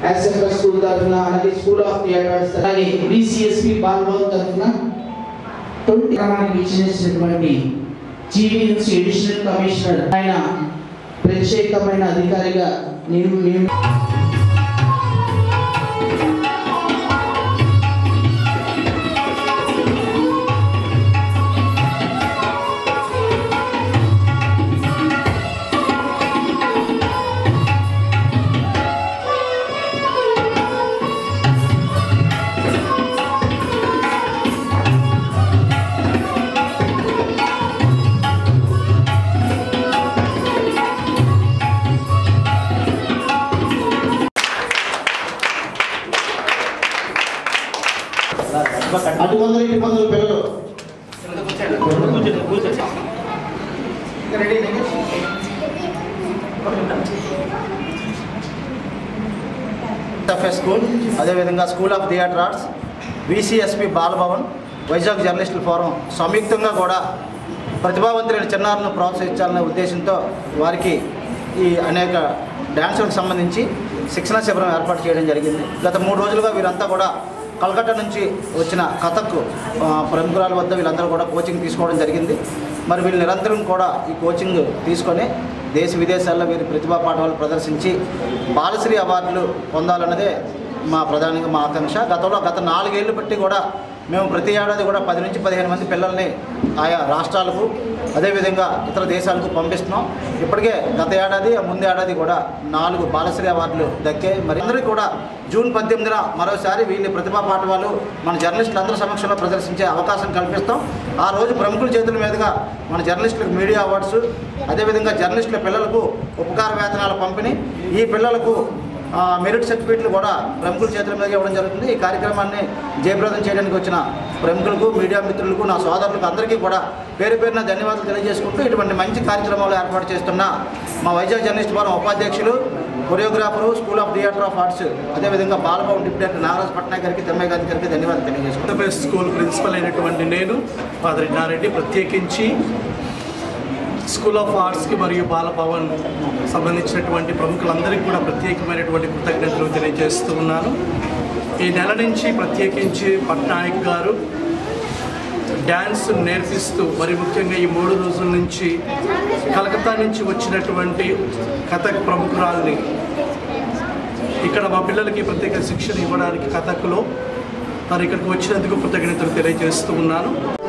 యాక్సెంటర్ school తరఫున అలాగే school of theatres అలాగే బీసీఎస్పి బాలభవన్ తరఫున ట్వంటీ క్రమానికి ఇచ్చినటువంటి జీవీఎంసీ అడిషనల్ కమిషనర్ ఆయన ప్రత్యేకమైన అధికారిగా నేను నేను అటు వందలు ఇటు వందలు పిల్లలు ఎఫ్ఎస్ స్కూల్ అదేవిధంగా school of theatre arts VCSP Balabhavan Vizag జర్నలిస్టుల ఫోరం సంయుక్తంగా కూడా ప్రతిభావంతులైన చిన్నారులను ప్రోత్సహించాలనే ఉద్దేశంతో వారికి ఈ అనేక డ్యాన్సులకు సంబంధించి శిక్షణ శిబిరం ఏర్పాటు చేయడం జరిగింది గత మూడు రోజులుగా వీరంతా కూడా కలకత్తా నుంచి వచ్చిన కథక్ ఆ, ప్రముఖురాల వద్ద వీళ్ళందరూ కూడా కోచింగ్ తీసుకోవడం జరిగింది మరి వీళ్ళు నిరంతరం కూడా ఈ కోచింగ్ తీసుకొని దేశ విదేశాల్లో వీరి ప్రతిభా పాఠవాలు ప్రదర్శించి బాలశ్రీ అవార్డులు పొందాలన్నదే మా ప్రధానంగా మా ఆకాంక్ష గతంలో గత నాలుగేళ్లు బట్టి కూడా మేము ప్రతి ఏడాది కూడా పది నుంచి పదిహేను మంది పిల్లల్ని ఆయా రాష్ట్రాలకు అదేవిధంగా ఇతర దేశాలకు పంపిస్తున్నాం ఇప్పటికే గత ఏడాది ఆ ముందు ఏడాది కూడా నాలుగు బాలశ్రీ అవార్డులు దక్కాయి మరి అందరికీ కూడా జూన్ పద్దెనిమిదిన మరోసారి వీళ్ళ ప్రతిభా పాఠవాలు మన జర్నలిస్టులు అందరి సమక్షంలో ప్రదర్శించే అవకాశం కల్పిస్తాం ఆ రోజు ప్రముఖుల చేతుల మీదుగా మన జర్నలిస్టులకు మీడియా అవార్డ్స్ అదేవిధంగా జర్నలిస్టుల పిల్లలకు ఉపకార వేతనాల పంపిణీ ఈ పిల్లలకు ఆ, మెరిట్ సర్టిఫికేట్లు కూడా ప్రముఖుల చేతుల మీదుగా ఇవ్వడం జరుగుతుంది ఈ కార్యక్రమాన్ని జయప్రదం చేయడానికి వచ్చిన ప్రముఖులకు మీడియా మిత్రులకు నా సోదరులకు అందరికీ కూడా పేరు పేరున ధన్యవాదాలు తెలియజేసుకుంటూ ఇటువంటి మంచి కార్యక్రమాలు ఏర్పాటు చేస్తున్న మా వైజాగ్ జర్నలిస్ట్ ఫోరం ఉపాధ్యక్షులు choreographer school of theatre of arts అదేవిధంగా బాలభవన్ డిప్యూటీ డైరెక్టర్ నాగరాజ్ పట్నాయక్ గారికి తిమ్మయ్య గారి గారికి ధన్యవాదాలు తెలియజేసుకుంటాం ఆంధ్రప్రదేశ్ స్కూల్ ప్రిన్సిపల్ అయినటువంటి నేను ఫాదర్ ఇన్నారెడ్డి ప్రత్యేకించి స్కూల్ ఆఫ్ ఆర్ట్స్కి మరియు బాలభవన్ సంబంధించినటువంటి ప్రముఖులందరికీ కూడా ప్రత్యేకమైనటువంటి కృతజ్ఞతలు తెలియజేస్తూ ఉన్నాను ఈ నెల నుంచి ప్రత్యేకించి పట్నాయక్ గారు డ్యాన్స్ నేర్పిస్తూ మరి ముఖ్యంగా ఈ మూడు రోజుల నుంచి కలకత్తా నుంచి వచ్చినటువంటి కథక్ ప్రముఖురాల్ని ఇక్కడ మా పిల్లలకి ప్రత్యేక శిక్షణ ఇవ్వడానికి కథకులో మరి ఇక్కడికి వచ్చినందుకు కృతజ్ఞతలు తెలియజేస్తూ ఉన్నాను